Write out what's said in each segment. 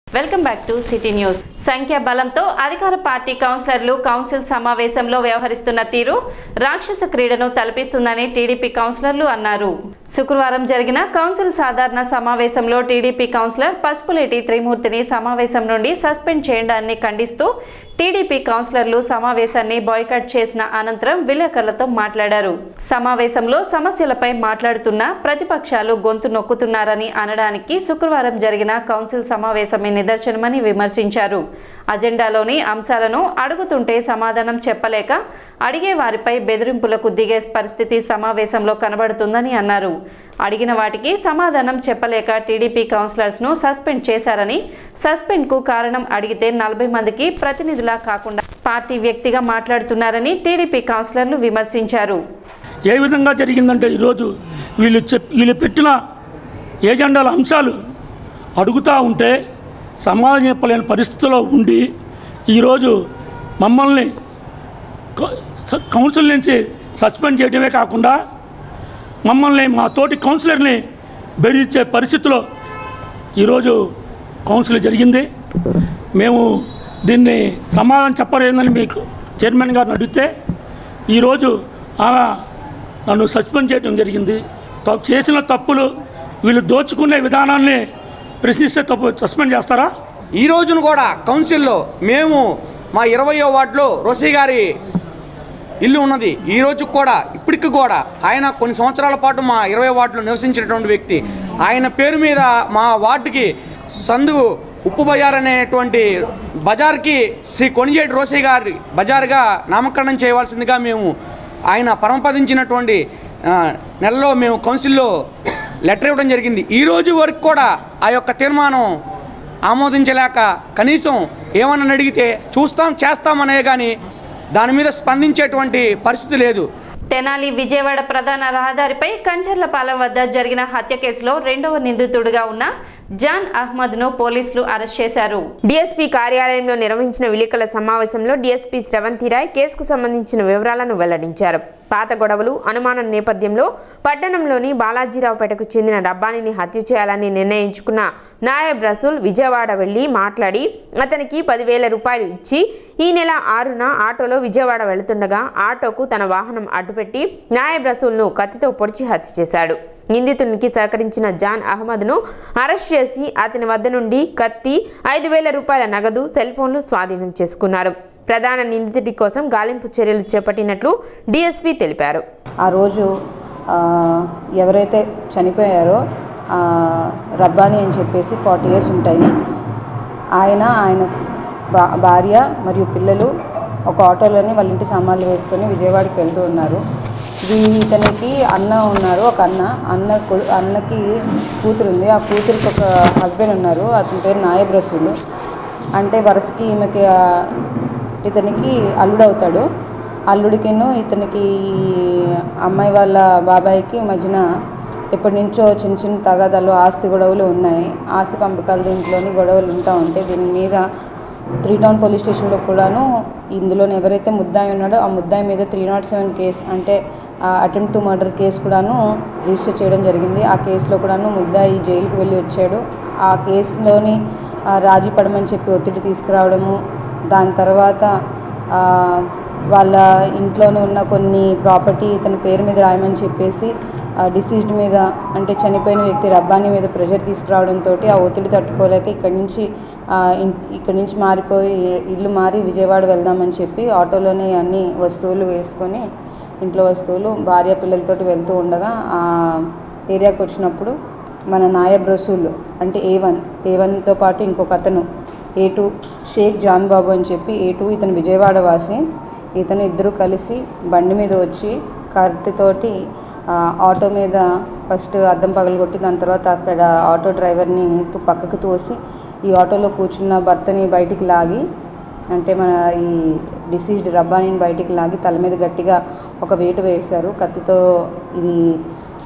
Welcome back to city news సంఖ్య బలంతో అధికార పార్టీ కౌన్సిలర్లు కౌన్సిల్ సమావేశంలో వ్యవహరిస్తున్న తీరు రాక్షస క్రీడను తలపిస్తుందని టీడీపీ కౌన్సిలర్లు అన్నారు శుక్రవారం జరిగిన కౌన్సిల్ సాధారణ సమావేశంలో టీడీపీ కౌన్సిలర్ పసుపులేటి త్రిమూర్తిని సమావేశం నుండి సస్పెండ్ చేయడాన్ని ఖండిస్తూ టీడీపీ కౌన్సిలర్లు సమావేశాన్ని బాయ్కట్ చేసిన అనంతరం విలేకరులతో మాట్లాడారు సమావేశంలో సమస్యలపై మాట్లాడుతున్న ప్రతిపక్షాలు గొంతు నొక్కుతున్నారని అనడానికి శుక్రవారం జరిగిన కౌన్సిల్ సమావేశమే నిదర్శనమని విమర్శించారు అజెండాలోని అంశాలను అడుగుతుంటే సమాధానం చెప్పలేక అడిగే వారిపై బెదిరింపులకు దిగే పరిస్థితి సమావేశంలో కనబడుతుందని అన్నారు అడిగిన వాటికి సమాధానం చెప్పలేక టీడీపీ కౌన్సిలర్స్ను సస్పెండ్ చేశారని సస్పెండ్కు కారణం అడిగితే నలభై మందికి ప్రతినిధులా కాకుండా పార్టీ వ్యక్తిగా మాట్లాడుతున్నారని టీడీపీ కౌన్సిలర్లు విమర్శించారు ఏ విధంగా జరిగిందంటే ఈరోజు వీళ్ళు చెప్ వీళ్ళు పెట్టిన ఏజెండాల అంశాలు అడుగుతూ ఉంటే సమాధానం చెప్పలేని పరిస్థితిలో ఉండి ఈరోజు మమ్మల్ని కౌ- స- కౌన్సిల్ నుంచి సస్పెండ్ చేయడమే కాకుండా మమ్మల్ని మా తోటి కౌన్సిలర్ని బెదిరించే పరిస్థితిలో ఈరోజు కౌన్సిల్ జరిగింది మేము దీన్ని సమాధానం చెప్పలేదని మీకు చైర్మన్ గారిని అడిగితే ఈరోజు ఆమె నన్ను సస్పెండ్ చేయడం జరిగింది త- చేసిన తప్పులు వీళ్ళు దోచుకునే విధానాన్ని ప్రశ్నిస్తే తప్పు సస్పెండ్ చేస్తారా ఈ రోజున కూడా కౌన్సిల్లో మేము మా ఇరవయో వార్డులో రోసీ గారి ఇల్లు ఉన్నది ఈ రోజు కూడా ఇప్పటికి కూడా ఆయన కొన్ని సంవత్సరాల పాటు మా ఇరవై వార్డులో నివసించినటువంటి వ్యక్తి ఆయన పేరు మీద మా వార్డుకి సందు ఉప్పు బజార్ అనేటువంటి బజార్కి శ్రీ కొనిజేటి రోసయ్య గారి బజార్గా నామకరణం చేయవలసిందిగా మేము ఆయన పరమపదించినటువంటి ఆ, నెలలో మేము కౌన్సిల్లో లెటర్ ఇవ్వడం జరిగింది ఈ రోజు వరకు కూడా ఆ యొక్క తీర్మానం ఆమోదించలేక కనీసం ఏమన్నా అడిగితే చూస్తాం చేస్తామనే కానీ దాని మీద స్పందించేటువంటి పరిస్థితి లేదు తెనాలి విజయవాడ ప్రధాన రహదారిపై కంచర్లపాలెం వద్ద జరిగిన హత్య కేసులో రెండవ నిందితుడిగా ఉన్న జాన్ అహ్మద్ ను పోలీసులు అరెస్ట్ చేశారు డీఎస్పీ కార్యాలయంలో నిర్వహించిన విలేకరుల సమావేశంలో డీఎస్పీ శ్రవంతి రాయ్ కేసుకు సంబంధించిన వివరాలను వెల్లడించారు పాత గొడవలు అనుమానం నేపథ్యంలో పట్టణంలోని బాలాజీరావుపేటకు చెందిన రబ్బానిని హత్య చేయాలని నిర్ణయించుకున్న నాయబ్ రసూల్ విజయవాడ వెళ్లి మాట్లాడి అతనికి పదివేల రూపాయలు ఇచ్చి ఈ నెల ఆరున ఆటోలో విజయవాడ వెళుతుండగా ఆటోకు తన వాహనం అడ్డుపెట్టి నాయబ్ రసూల్ను కత్తితో పొడిచి హత్య చేశాడు నిందితునికి సహకరించిన జాన్ అహ్మద్ను అరెస్ట్ చేసి అతని వద్ద నుండి కత్తి ఐదు వేల రూపాయల నగదు సెల్ ఫోన్లు స్వాధీనం చేసుకున్నారు ప్రధాన నిందితుడి కోసం గాలింపు చర్యలు చేపట్టినట్లు డీఎస్పీ తెలిపారు ఆ రోజు ఆ, ఎవరైతే చనిపోయారో ఆ, రబ్బాని అని చెప్పేసి ఫార్టీ ఇయర్స్ ఉంటాయి ఆయన ఆయన భా భార్య మరియు పిల్లలు ఒక ఆటోలోని వాళ్ళ ఇంటి సామాన్లు వేసుకొని విజయవాడకి వెళ్తూ ఉన్నారు వీ ఇతనికి అన్న ఉన్నారు ఒక అన్న అన్న కొడు- అన్నకి కూతురు ఉంది ఆ కూతురికి ఒక హస్బెండ్ ఉన్నారు అతని పేరు నాయబ్ రసూలు అంటే వరుసకి ఈమెకి ఆ, ఇతనికి అల్లుడు అవుతాడు అల్లుడికిను ఇతనికి ఈ అమ్మాయి వాళ్ళ బాబాయికి మధ్యన ఎప్పటి నుంచో చిన్న చిన్న తగాదాలు ఆస్తి గొడవలు ఉన్నాయి ఆస్తి పంపకాలు దీంట్లోని గొడవలు ఉంటా ఉంటాయి దీని మీద త్రీ టౌన్ పోలీస్ స్టేషన్లో కూడాను ఇందులో ఎవరైతే ముద్దాయి ఉన్నాడో ఆ ముద్దాయి మీద త్రీ నాట్ సెవెన్ కేసు అంటే అటెంప్ట్ టు మర్డర్ కేసు కూడాను రిజిస్టర్ చేయడం జరిగింది ఆ కేసులో కూడాను ముద్దాయి జైలుకి వెళ్ళి వచ్చాడు ఆ కేసులోని ఆ, రాజీ పడమని చెప్పి ఒత్తిడి తీసుకురావడము దాని తర్వాత ఆ, వాళ్ళ ఇంట్లోనే ఉన్న కొన్ని ప్రాపర్టీ ఇతని పేరు మీద రాయమని చెప్పేసి డిసీజ్డ్ మీద అంటే చనిపోయిన వ్యక్తి రబ్బాని మీద ప్రెషర్ తీసుకురావడంతో ఆ ఒత్తిడి తట్టుకోలేక ఇక్కడి నుంచి ఆ, ఇన్- ఇక్కడి నుంచి మారిపోయి ఇల్లు మారి విజయవాడ వెళ్దామని చెప్పి ఆటోలోనే అన్ని వస్తువులు వేసుకొని ఇంట్లో వస్తువులు భార్య పిల్లలతోటి వెళ్తూ ఉండగా ఆ ఏరియాకి వచ్చినప్పుడు మన నాయబ్ రసూల్ అంటే ఏ వన్ ఏ వన్తో పాటు ఇంకొక అతను A two Shaik John Babu అని చెప్పి ఏ టూ ఇతను విజయవాడ వాసి ఇతను ఇద్దరు కలిసి బండి మీద వచ్చి కత్తితోటి ఆ, ఆటో మీద ఫస్ట్ అద్దం పగలగొట్టి దాని తర్వాత అక్కడ ఆటో డ్రైవర్ని తు- పక్కకు తోసి ఈ ఆటోలో కూర్చున్న భర్తని బయటికి లాగి అంటే మన ఈ డిసీజ్డ్ రబ్బానిని బయటికి లాగి తల మీద గట్టిగా ఒక వేటు వేశారు కత్తితో ఇది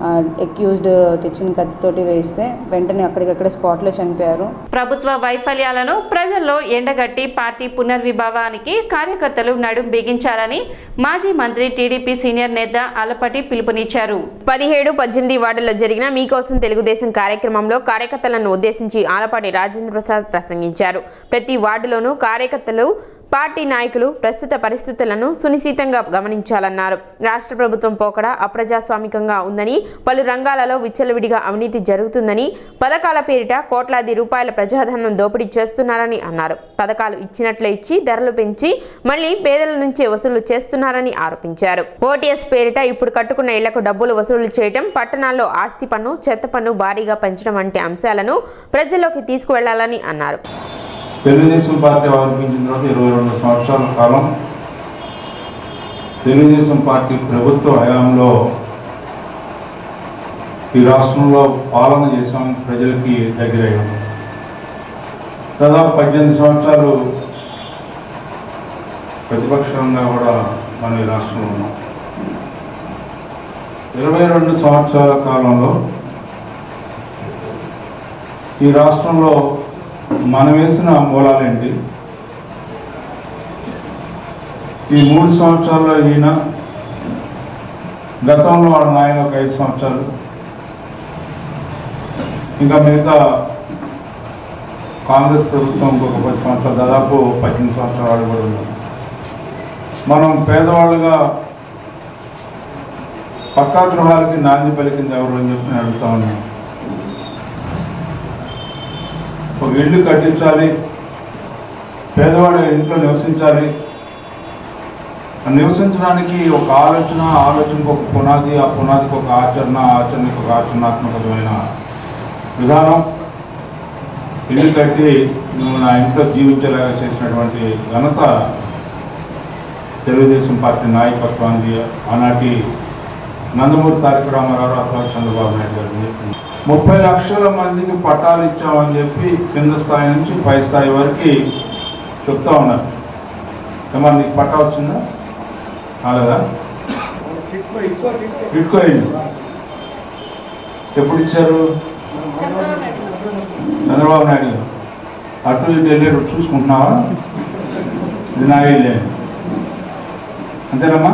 ఎక్యూజ్డ్ తెచ్చిన కత్తితోటి వేస్తే వెంటనే అక్కడికక్కడే స్పాట్లో చనిపోయారు ప్రభుత్వ వైఫల్యాలను ప్రజల్లో ఎండగట్టి పార్టీ పునర్విభావానికి కార్యకర్తలు నడుం బిగించాలని మాజీ మంత్రి టీడీపీ సీనియర్ నేత అలపటి పిలుపునిచ్చారు పదిహేడు పద్దెనిమిది వార్డుల్లో జరిగిన మీకోసం తెలుగుదేశం కార్యక్రమంలో కార్యకర్తలను ఉద్దేశించి ఆలపాటి రాజేంద్ర ప్రసాద్ ప్రసంగించారు ప్రతి వార్డులోనూ కార్యకర్తలు పార్టీ నాయకులు ప్రస్తుత పరిస్థితులను సునిశ్చితంగా గమనించాలన్నారు రాష్ట్ర ప్రభుత్వం పోకడ అప్రజాస్వామికంగా ఉందని పలు రంగాలలో విచ్చలవిడిగా అవినీతి జరుగుతుందని పథకాల పేరిట కోట్లాది రూపాయల ప్రజాధనం దోపిడీ చేస్తున్నారని అన్నారు పథకాలు ఇచ్చినట్లే ఇచ్చి ధరలు పెంచి మళ్లీ పేదల నుంచే వసూలు చేస్తున్నారని ఆరోపించారు ఓటీఎస్ పేరిట ఇప్పుడు కట్టుకున్న ఇళ్లకు డబ్బులు వసూలు చేయడం పట్టణాల్లో ఆస్తి పన్ను చెత్త పన్ను భారీగా పెంచడం వంటి అంశాలను ప్రజల్లోకి తీసుకువెళ్లాలని అన్నారు తెలుగుదేశం పార్టీ ఆవిర్భించిన తర్వాత ఇరవై రెండు సంవత్సరాల కాలం తెలుగుదేశం పార్టీ ప్రభుత్వ హయాంలో ఈ రాష్ట్రంలో పాలన చేసాం ప్రజలకి దగ్గరయ్యాం దాదాపు పద్దెనిమిది సంవత్సరాలు ప్రతిపక్షంగా కూడా మనం ఈ రాష్ట్రంలో ఉన్నాం ఇరవై రెండు సంవత్సరాల కాలంలో ఈ రాష్ట్రంలో మనం వేసిన మూలాలేంటి ఈ మూడు సంవత్సరాల్లో ఈయన గతంలో వాళ్ళ నాయన ఒక ఐదు సంవత్సరాలు ఇంకా మిగతా కాంగ్రెస్ ప్రభుత్వం ఇంకొక పది సంవత్సరాలు దాదాపు పద్దెనిమిది సంవత్సరాలు వాళ్ళు కూడా ఉన్నారు మనం పేదవాళ్ళుగా పక్కా గృహాలకి నాంది పలికింది ఎవరు అని చెప్పి నేను అడుగుతా ఉన్నాను ఒక ఇల్లు కట్టించాలి పేదవాడు ఇంట్లో నివసించాలి ఆ నివసించడానికి ఒక ఆలోచన ఆలోచనకు ఒక పునాది ఆ పునాదికి ఒక ఆచరణ ఆచరణకు ఒక ఆచరణాత్మకమైన విధానం ఇల్లు కట్టి నువ్వు నా ఇంట్లో జీవించేలాగా చేసినటువంటి ఘనత తెలుగుదేశం పార్టీ నాయకత్వానికి ఆనాటి నందమూరి తారక రామారావు అథవా చంద్రబాబు నాయుడు గారు ముప్పై లక్షల మందికి పట్టాలు ఇచ్చామని చెప్పి కింద స్థాయి నుంచి పై స్థాయి వరకు చెప్తా ఉన్నారు ఏమన్నా నీకు పట్టా వచ్చిందా కాలేదా ఇట్టుకోయింది ఎప్పుడు ఇచ్చారు చంద్రబాబు నాయుడు గారు అటు ఇటు వెళ్ళేటప్పుడు చూసుకుంటున్నావా ఇది నా ఇల్లే అంతేనమ్మా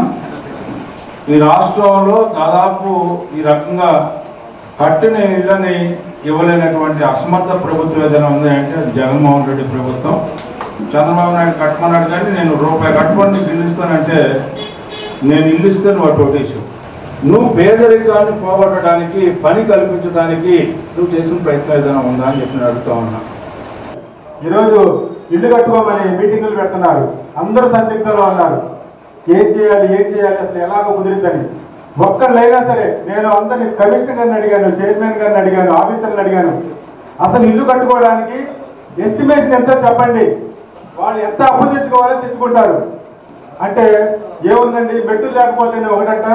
ఈ రాష్ట్రంలో దాదాపు ఈ రకంగా కట్టిన ఇళ్ళని ఇవ్వలేనటువంటి అసమర్థ ప్రభుత్వం ఏదైనా ఉంది అంటే అది జగన్మోహన్ రెడ్డి ప్రభుత్వం చంద్రబాబు నాయుడు కట్టమన్నాడు కానీ నేను రూపాయి కట్టుకొని నీకు ఇల్లు ఇస్తానంటే నేను ఇల్లు ఇస్తే నువ్వు అటు ఒకటేసావు నువ్వు పేదరికాన్ని పోగొట్టడానికి పని కల్పించడానికి నువ్వు చేసిన ప్రయత్నం ఏదైనా ఉందా అని చెప్పి నేను అడుగుతా ఉన్నా ఈరోజు ఇల్లు కట్టుకోమని మీటింగులు పెడుతున్నారు అందరూ సందిగ్ధంలో ఉన్నారు ఏం చేయాలి ఏం చేయాలి అసలు ఎలాగ కుదిరిద్దని ఒక్కళ్ళైనా సరే నేను అందరిని కమిషనర్ గారిని అడిగాను చైర్మన్ గారిని అడిగాను ఆఫీసర్ని అడిగాను అసలు ఇల్లు కట్టుకోవడానికి ఎస్టిమేషన్ ఎంతో చెప్పండి వాళ్ళు ఎంత అప్పు తెచ్చుకోవాలో తెచ్చుకుంటారు అంటే ఏముందండి మెట్టు లేకపోతేనే ఒకటంట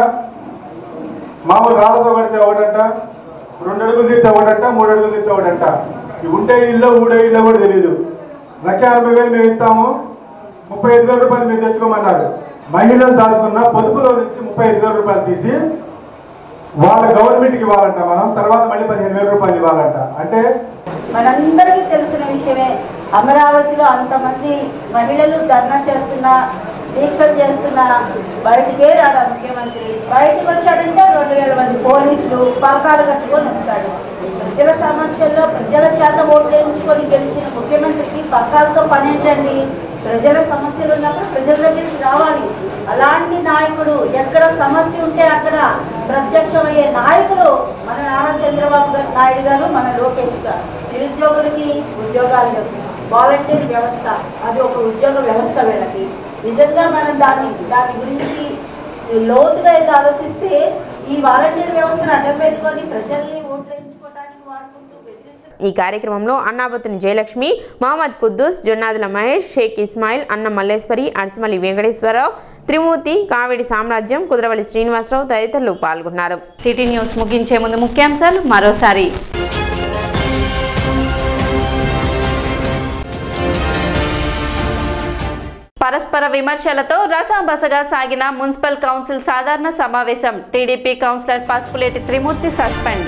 మామూలు రాళ్ళతో కడితే ఒకటంట రెండు అడుగులు తీస్తే ఒకటంట మూడు అడుగులు తీస్తే ఒకటంట ఇవి ఉంటే ఇల్లు ఊడే ఇల్లు కూడా తెలియదు లక్ష ఎనభై వేలు మేము ఇస్తాము ముప్పై ఐదు వేల రూపాయలు మీరు తెచ్చుకోమన్నారు మహిళలు దాచుకున్న పొదుపులో నుంచి ముప్పై ఐదు వేల రూపాయలు తీసి వాళ్ళ గవర్నమెంట్కి ఇవ్వాలంట మనం తర్వాత మళ్ళీ పదిహేను వేల రూపాయలు ఇవ్వాలంట అంటే మనందరికీ తెలిసిన విషయమే అమరావతిలో అంతమంది మహిళలు ధర్నా చేస్తున్నా దీక్షలు చేస్తున్నా బయటికే రాడా ముఖ్యమంత్రి బయటకు వచ్చాడంటే రెండు వేల మంది పోలీసులు పాకాలు కట్టుకొని వస్తాడు ప్రజల సమస్యల్లో ప్రజల చేత ఓట్లు వేయించుకొని గెలిచిన ముఖ్యమంత్రికి పక్కాలతో పని ఏంటండి ప్రజల సమస్యలు ఉన్నప్పుడు ప్రజల దగ్గరికి రావాలి అలాంటి నాయకుడు ఎక్కడ సమస్య ఉంటే అక్కడ ప్రత్యక్షమయ్యే నాయకులు మన నారా చంద్రబాబు గారు నాయుడు గారు మన లోకేష్ గారు నిరుద్యోగులకి ఉద్యోగాలు లేవు. వాలంటీర్ వ్యవస్థ అది ఒక ఉద్యోగ వ్యవస్థ వీళ్ళకి నిజంగా మనం దాని దాని గురించి లోతుగా ఇది ఆలోచిస్తే ఈ వాలంటీర్ వ్యవస్థను అడ్డం పెట్టుకొని ప్రజల్ని ఓట్లు వేయించుకోవడానికి వాడుకుంటూ బెదిరిస్తున్న ఈ కార్యక్రమంలో అన్నాబతుని జయలక్ష్మి మహమ్మద్ కుద్దూస్ జొన్నాదుల మహేష్ షేక్ ఇస్మాయిల్ అన్న మల్లేశ్వరి అరసమల్లి వెంకటేశ్వరరావు త్రిమూర్తి కావేడి సామ్రాజ్యం కుదరవల్లి శ్రీనివాసరావు తదితరులు పాల్గొన్నారు సిటీ న్యూస్ ముగించే ముందు ముఖ్యాంశాలు మరోసారి పరస్పర విమర్శలతో రసాబసగా సాగిన మున్సిపల్ కౌన్సిల్ సాధారణ సమావేశం TDP councillor Pasupuleti Trimurthy suspend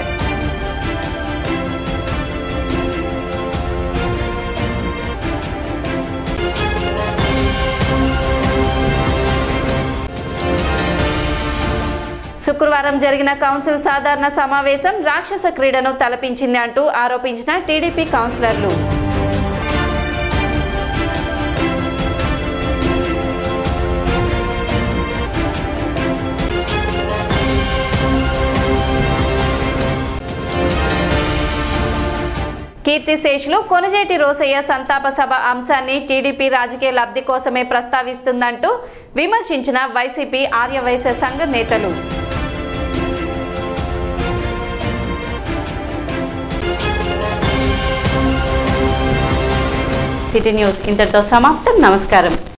శుక్రవారం జరిగిన కౌన్సిల్ సాధారణ సమావేశం రాక్షస క్రీడను తలపించింది అంటూ ఆరోపించిన టీడీపీ కౌన్సిలర్లు కీర్తిశేషులు కొనజేటి రోసయ్య సంతాప సభ అంశాన్ని టీడీపీ రాజకీయ లబ్ధి కోసమే ప్రస్తావిస్తుందంటూ విమర్శించిన వైసీపీ ఆర్యవైశ్య సంఘ నేతలు సిటీ న్యూస్ ఇంతటితో సమాప్తం నమస్కారం